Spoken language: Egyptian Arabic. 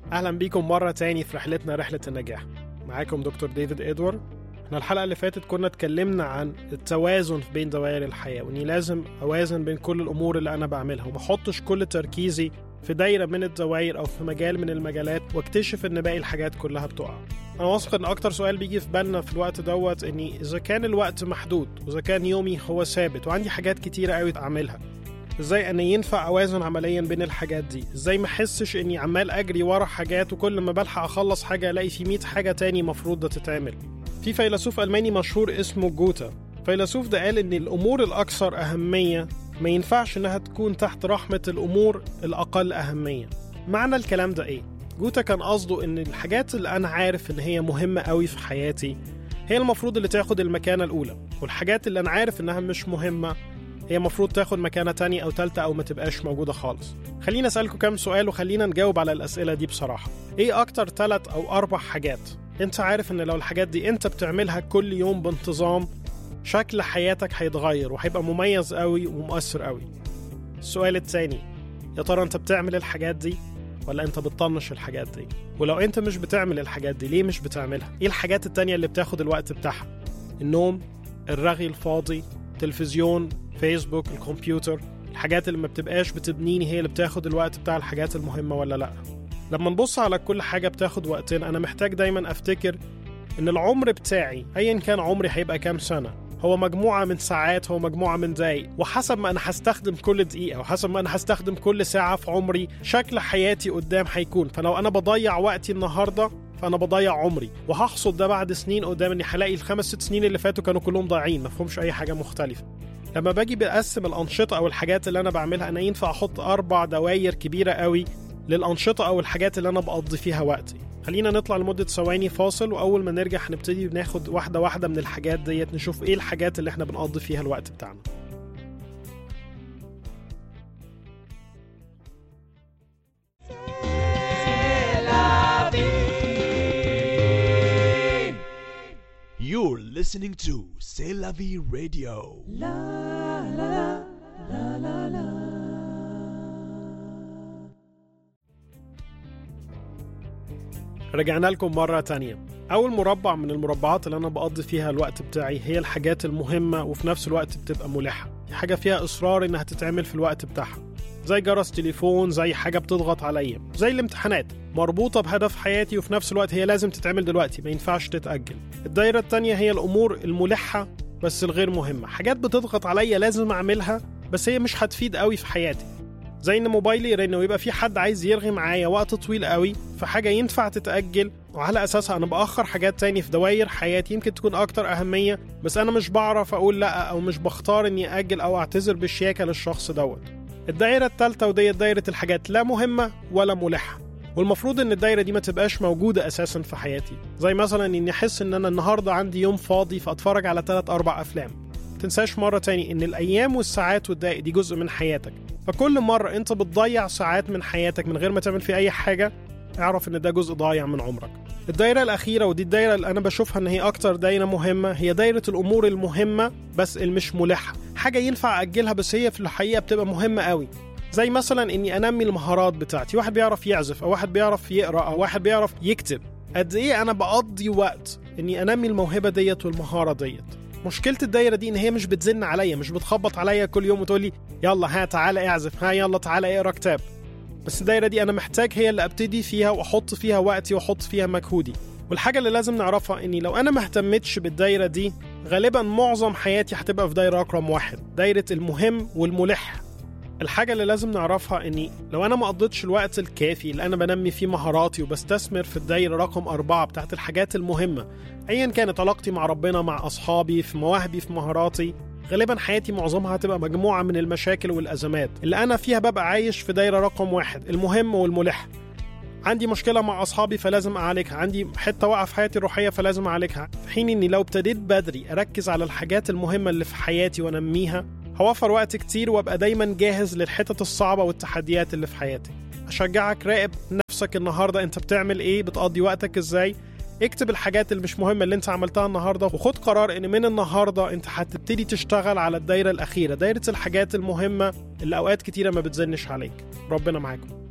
أهلا بيكم مرة تاني في رحلتنا رحلة النجاح معاكم دكتور ديفيد إدوارد احنا الحلقة اللي فاتت كنا اتكلمنا عن التوازن بين دوائر الحياة واني لازم اوازن بين كل الامور اللي انا بعملها وما احطش كل تركيزي في دايرة من الدوائر او في مجال من المجالات واكتشف ان باقي الحاجات كلها بتقع انا واثق ان اكتر سؤال بيجي في بالنا في الوقت دوت اني اذا كان الوقت محدود واذا كان يومي هو ثابت وعندي حاجات كتيرة قوي اعملها ازاي انا ينفع اوازن عمليا بين الحاجات دي ازاي ما احسش اني عمال اجري ورا حاجات وكل ما بلحق اخلص حاجه الاقي في 100 حاجه تاني مفروض تتعمل في فيلسوف الماني مشهور اسمه جوتا الفيلسوف ده قال ان الامور الاكثر اهميه ما ينفعش انها تكون تحت رحمه الامور الاقل اهميه معنى الكلام ده ايه جوتا كان قصده ان الحاجات اللي انا عارف ان هي مهمه قوي في حياتي هي المفروض اللي تاخد المكانه الاولى والحاجات اللي انا عارف انها مش مهمه هي المفروض تاخد مكانة تانية أو تالتة أو ما تبقاش موجودة خالص خلينا أسألكم كام سؤال وخلينا نجاوب على الأسئلة دي بصراحة إيه أكتر تلات أو أربع حاجات أنت عارف إن لو الحاجات دي أنت بتعملها كل يوم بانتظام شكل حياتك هيتغير وهيبقى مميز قوي ومؤثر قوي السؤال التاني يا ترى أنت بتعمل الحاجات دي ولا أنت بتطنش الحاجات دي ولو أنت مش بتعمل الحاجات دي ليه مش بتعملها إيه الحاجات التانية اللي بتاخد الوقت بتاعها النوم الرغي الفاضي تلفزيون فيسبوك الكمبيوتر الحاجات اللي ما بتبقاش بتبنيني هي اللي بتاخد الوقت بتاع الحاجات المهمة ولا لأ لما نبص على كل حاجة بتاخد وقتنا أنا محتاج دايما أفتكر إن العمر بتاعي أيا كان عمري هيبقى كام سنة هو مجموعة من ساعات هو مجموعة من دقايق وحسب ما أنا هستخدم كل دقيقة وحسب ما أنا هستخدم كل ساعة في عمري شكل حياتي قدام هيكون فلو أنا بضيع وقتي النهاردة فانا بضيع عمري وهحصد ده بعد سنين قدام اني هلاقي الخمس ست سنين اللي فاتوا كانوا كلهم ضايعين ما فيهمش اي حاجه مختلفه لما باجي بقسم الانشطه او الحاجات اللي انا بعملها انا ينفع احط اربع دواير كبيره قوي للانشطه او الحاجات اللي انا بقضي فيها وقتي خلينا نطلع لمدة ثواني فاصل وأول ما نرجع هنبتدي ناخد واحدة واحدة من الحاجات ديت نشوف إيه الحاجات اللي إحنا بنقضي فيها الوقت بتاعنا You're listening to C'est la vie radio. رجعنا لكم مرة تانية أول مربع من المربعات اللي أنا بقضي فيها الوقت بتاعي هي الحاجات المهمة وفي نفس الوقت بتبقى ملحة حاجة فيها إصرار إنها تتعمل في الوقت بتاعها زي جرس تليفون زي حاجة بتضغط عليا زي الامتحانات مربوطة بهدف حياتي وفي نفس الوقت هي لازم تتعمل دلوقتي ما ينفعش تتأجل الدايرة التانية هي الأمور الملحة بس الغير مهمة حاجات بتضغط عليا لازم أعملها بس هي مش هتفيد قوي في حياتي زي ان موبايلي يرن ويبقى في حد عايز يرغي معايا وقت طويل قوي في حاجه ينفع تتاجل وعلى اساسها انا باخر حاجات تاني في دواير حياتي يمكن تكون اكتر اهميه بس انا مش بعرف اقول لا او مش بختار اني اجل او اعتذر بالشياكه للشخص دوت الدايره الثالثه ودي دايره الحاجات لا مهمه ولا ملحه والمفروض ان الدايره دي ما تبقاش موجوده اساسا في حياتي زي مثلا اني احس ان انا النهارده عندي يوم فاضي فاتفرج على ثلاث اربع افلام تنساش مرة تاني إن الأيام والساعات والدقائق دي جزء من حياتك فكل مرة أنت بتضيع ساعات من حياتك من غير ما تعمل فيه أي حاجة اعرف إن ده جزء ضايع من عمرك الدايرة الأخيرة ودي الدايرة اللي أنا بشوفها إن هي أكتر دايرة مهمة هي دايرة الأمور المهمة بس المش ملحة حاجة ينفع أجلها بس هي في الحقيقة بتبقى مهمة قوي زي مثلا إني أنمي المهارات بتاعتي واحد بيعرف يعزف أو واحد بيعرف يقرأ أو واحد بيعرف يكتب قد إيه أنا بقضي وقت إني أنمي الموهبة ديت والمهارة ديت مشكله الدايره دي ان هي مش بتزن عليا مش بتخبط عليا كل يوم وتقول لي يلا ها تعالى اعزف ها يلا تعالى اقرا كتاب بس الدايره دي انا محتاج هي اللي ابتدي فيها واحط فيها وقتي واحط فيها مجهودي والحاجه اللي لازم نعرفها اني لو انا ما اهتمتش بالدايره دي غالبا معظم حياتي هتبقى في دايره رقم واحد دايره المهم والملح الحاجة اللي لازم نعرفها إني لو أنا ما قضيتش الوقت الكافي اللي أنا بنمي فيه مهاراتي وبستثمر في الدايرة رقم أربعة بتاعت الحاجات المهمة أيا كانت علاقتي مع ربنا مع أصحابي في مواهبي في مهاراتي غالبا حياتي معظمها هتبقى مجموعة من المشاكل والأزمات اللي أنا فيها ببقى عايش في دايرة رقم واحد المهم والملح عندي مشكلة مع أصحابي فلازم أعالجها عندي حتة واقعة في حياتي الروحية فلازم أعالجها في حين إني لو ابتديت بدري أركز على الحاجات المهمة اللي في حياتي وأنميها هوفر وقت كتير وابقى دايما جاهز للحتت الصعبة والتحديات اللي في حياتي أشجعك راقب نفسك النهاردة أنت بتعمل إيه بتقضي وقتك إزاي اكتب الحاجات اللي مش مهمة اللي انت عملتها النهاردة وخد قرار ان من النهاردة انت هتبتدي تشتغل على الدايرة الأخيرة دايرة الحاجات المهمة اللي أوقات كتيرة ما بتزنش عليك ربنا معاكم